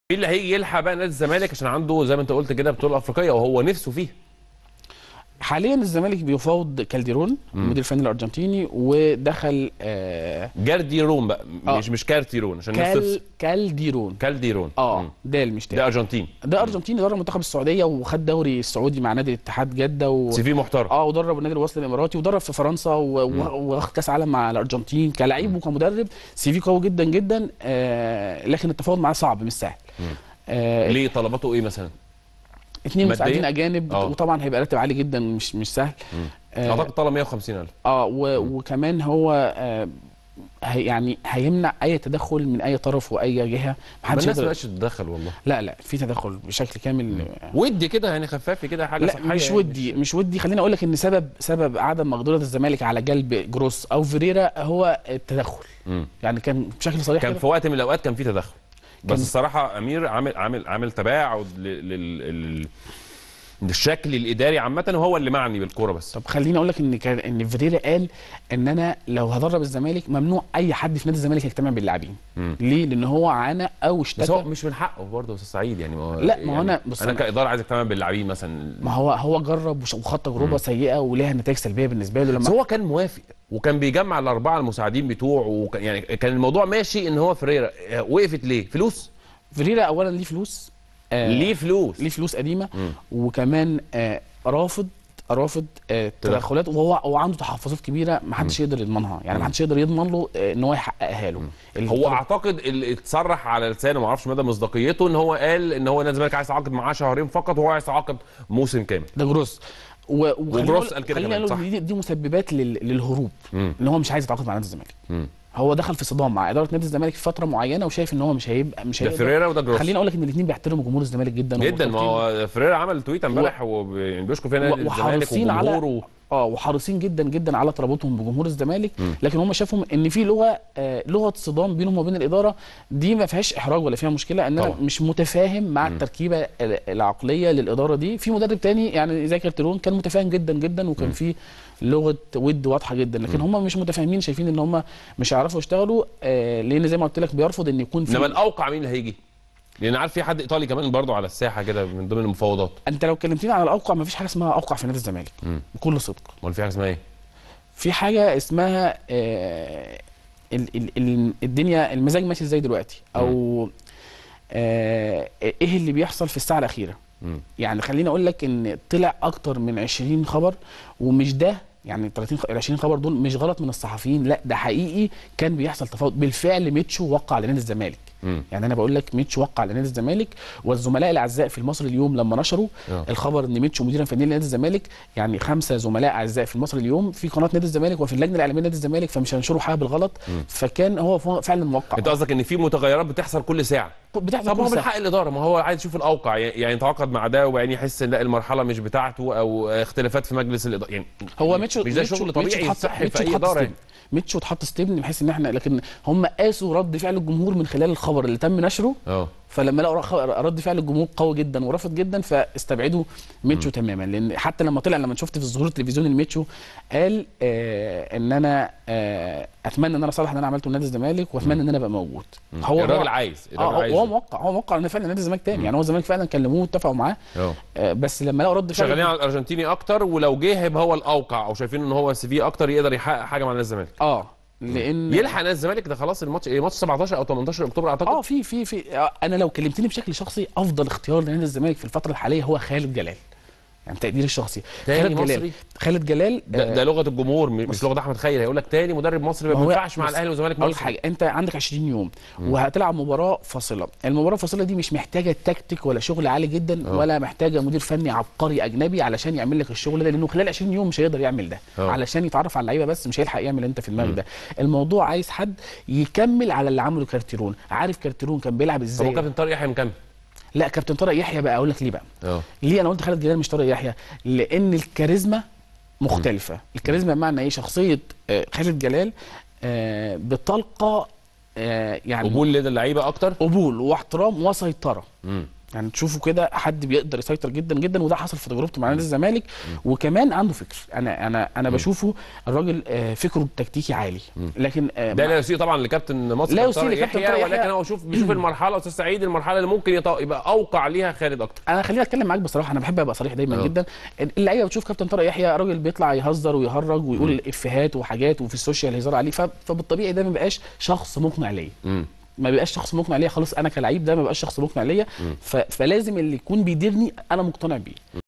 مين اللي هيجي يلحق بقى نادي الزمالك عشان عنده زي ما انت قلت كده بطوله افريقيه وهو نفسه فيها حاليا الزمالك بيفاوض كالديرون المدير الفني الارجنتيني ودخل آه جارديرون بقى آه. مش مش كارتيرون عشان الناس كال تفصل كالديرون كالديرون اه مم. دال مش ده تال ارجنتين ده ارجنتيني درب منتخب السعوديه وخد دوري السعودي مع نادي الاتحاد جده و... سي في محترم اه ودرب النادي الوصل الاماراتي ودرب في فرنسا و- و- واخد كاس عالم مع الارجنتين كلاعب وكمدرب سي في قوي جدا جدا آه لكن التفاوض معاه صعب مش سهل آه ليه طلباته ايه مثلا؟ اتنين مادياً؟ مساعدين اجانب آه. وطبعا هيبقى راتب عالي جدا مش مش سهل آه اعتقد طلب 150000 اه و... وكمان هو آه هي يعني هيمنع اي تدخل من اي طرف واي جهه ما محدش الناس ما يقدر بقتش تتدخل والله لا لا في تدخل بشكل كامل ودي كده يعني خفافي كده حاجه لا صحيه مش يعني. ودي مش ودي خليني اقول لك ان سبب سبب عدم مقدره الزمالك على جلب جروس او فيريرا هو التدخل مم. يعني كان بشكل صريح كان كده في وقت من الاوقات كان في تدخل بس كان- الصراحه امير عامل عامل عامل تباعد لل لل- لل- للشكل الاداري عامه وهو اللي معني بالكوره بس طب خليني اقول لك ان كان ان فيريرا قال ان انا لو هدرب الزمالك ممنوع اي حد في نادي الزمالك يجتمع باللاعبين مم. ليه لان هو عانى او بس هو اشتكى مش من حقه برضه يا استاذ سعيد يعني ما هو لا، ما هو يعني أنا- بص انا أنا- كاداره عايز اتكلم باللاعبين مثلا ما هو هو جرب وش- وخد تجربه سيئه وليها نتائج سلبيه بالنسبه له بس لما هو كان موافق وكان بيجمع الاربعه المساعدين بتوعه وكان يعني كان الموضوع ماشي ان هو فريرا وقفت ليه؟ فلوس؟ فيريرا اولا ليه فلوس آه ليه فلوس؟ ليه فلوس قديمه مم. وكمان آه رافض رافض آه تدخلات وهو هو عنده تحفظات كبيره ما حدش يقدر يضمنها يعني ما حدش يقدر يضمن له آه ان هو يحققها له هو الطلب- اعتقد اللي اتصرح على لسانه ما اعرفش مدى مصداقيته ان هو قال ان هو نادي الزمالك عايز يتعاقد معاه شهرين فقط وهو عايز يتعاقد موسم كامل ده جروس و... وخليني وجروس أقول- قال كده خليني كمان، أقول صح. دي, دي مسببات لل... للهروب مم. ان هو مش عايز يتعاقد مع نادي الزمالك مم. هو دخل في صدام مع اداره نادي الزمالك في فتره معينه وشايف ان هو مش هيبقى مش ده هيقدر فريرا وده جروس خليني اقول لك ان الاثنين بيحترموا جمهور الزمالك جدا جدا ما ومرتبطين هو فريرا عمل تويت امبارح وبيشكر فيها نادي الزمالك وحريصين على وجمهوره اه وحريصين جدا جدا على ترابطهم بجمهور الزمالك لكن هم شافوا ان في لغه آه لغه صدام بينهم وبين الاداره دي ما فيهاش احراج ولا فيها مشكله ان انا طبعا. مش متفاهم مع التركيبه ال- العقليه للاداره دي في مدرب تاني يعني زي كارتيرون كان متفاهم جدا جدا وكان في لغه ود واضحه جدا لكن هم مش متفاهمين شايفين ان هم مش هيعرفوا يشتغلوا آه لان زي ما قلت لك بيرفض ان يكون انما في الاوقع مين اللي هيجي؟ لان عارف في حد ايطالي كمان برضه على الساحه كده من ضمن المفاوضات انت لو كلمتني على الاوقع ما فيش حاجه اسمها اوقع في نادي الزمالك بكل صدق امال في حاجه اسمها ايه؟ في حاجه اسمها آه ال ال ال الدنيا المزاج ماشي ازاي دلوقتي او آه ايه اللي بيحصل في الساعه الاخيره مم. يعني خليني اقول لك ان طلع اكتر من 20 خبر ومش ده يعني 30 خ- ال 20 خبر دول مش غلط من الصحفيين لا ده حقيقي كان بيحصل تفاوض بالفعل ميتشو وقع على نادي الزمالك مم. يعني انا بقول لك ميتشو وقع على نادي الزمالك والزملاء الاعزاء في المصري اليوم لما نشروا آه. الخبر ان ميتشو مديرا فنيا لنادي الزمالك يعني خمسه زملاء اعزاء في المصري اليوم في قناه نادي الزمالك وفي اللجنه الاعلاميه لنادي الزمالك فمش هينشروا حاجه بالغلط فكان هو ف- فعلا موقع انت قصدك ان في متغيرات بتحصل كل ساعه بتحصل طب ما هو كل من ساعة. حق الاداره ما هو عايز يشوف الاوقع يعني يتعاقد مع ده وبعدين يحس ان لا المرحله مش بتاعته او اختلافات في مجلس الاداره يعني هو ميتشو مش ده ميتشو- شغل ميتشو طبيعي اتحط- صحي ميتشو في اي اتحط اداره ستيبن. يعني. ميتشو اتحط ستيبن بحيث ان احنا لكن هم قاسوا رد فعل الجمهور من خلال الخبر اللي تم نشره اه فلما لقوا رخ- رد فعل الجمهور قوي جدا ورافض جدا فاستبعدوا ميتشو تماما لان حتى لما طلع لما شفت في الظهور التلفزيوني الميتشو قال آه ان انا آه اتمنى ان انا اصلح اللي انا عملته لنادي الزمالك واتمنى ان انا ابقى موجود هو الراجل هو- عايز الراجل اه عايز هو موقع هو موقع ان فعلا نادي الزمالك تاني يعني هو الزمالك فعلا كلموه واتفقوا معاه اه آه بس لما لقوا رد فعل شغالين على الارجنتيني اكتر ولو جه هيبقى هو الاوقع او شايفين ان هو سي في اكتر يقدر يحقق حاجه مع نادي الزمالك اه لان يلحق نادي الزمالك ده خلاص الماتش ايه ماتش 17 او 18 اكتوبر اعتقد اه في في في آه، انا لو كلمتني بشكل شخصي افضل اختيار لنادي الزمالك في الفتره الحاليه هو خالد جلال يعني تقديري الشخصي تاني خالد مصري؟ جلال خالد جلال ده, ده لغه الجمهور م- مش لغه احمد خير هيقول لك تاني مدرب مصري ما هو- بينفعش مع بص، الاهلي والزمالك اقول لك مصري حاجه انت عندك 20 يوم وهتلعب مباراه فاصله المباراه الفاصله دي مش محتاجه تكتيك ولا شغل عالي جدا اه. ولا محتاجه مدير فني عبقري اجنبي علشان يعمل لك الشغل ده لانه خلال 20 يوم مش هيقدر يعمل ده اه. علشان يتعرف على اللعيبه بس مش هيلحق يعمل انت في دماغك ده الموضوع عايز حد يكمل على اللي عمله كارتيرون عارف كارتيرون كان بيلعب طب ازاي هو كابتن طارق يحيى مكمل لا كابتن طارق يحيى بقى اقول لك ليه بقى اه ليه انا قلت خالد جلال مش طارق يحيى لان الكاريزما مختلفه الكاريزما بمعنى ايه شخصيه آه، خالد جلال آه، بتلقى آه، يعني قبول لدى اللعيبه اكتر قبول واحترام وسيطره مم. يعني تشوفوا كده حد بيقدر يسيطر جدا جدا وده حصل في تجربته مع نادي الزمالك وكمان عنده فكر انا انا انا بشوفه الراجل آه، فكره التكتيكي عالي لكن آه، ده لا يسيء طبعا لكابتن مصر لا كابتن يسيء طارق لكابتن يحيى طارق ولكن يحيى. هو شوف بيشوف المرحله استاذ سعيد المرحله اللي ممكن يط- يبقى اوقع ليها خالد اكتر انا خليني اتكلم معاك بصراحه انا بحب ابقى صريح دايما آه. جدا اللعيبه بتشوف كابتن طارق يحيى راجل بيطلع يهزر ويهرج ويقول افيهات وحاجات وفي السوشيال هزار عليه ف- فبالطبيعي ده ما بيبقاش شخص مقنع ليا مم. ما بيبقاش شخص مقنع ليا خالص انا كلعيب ده ما بيبقاش شخص مقنع ليا ف... فلازم اللي يكون بيديرني انا مقتنع بيه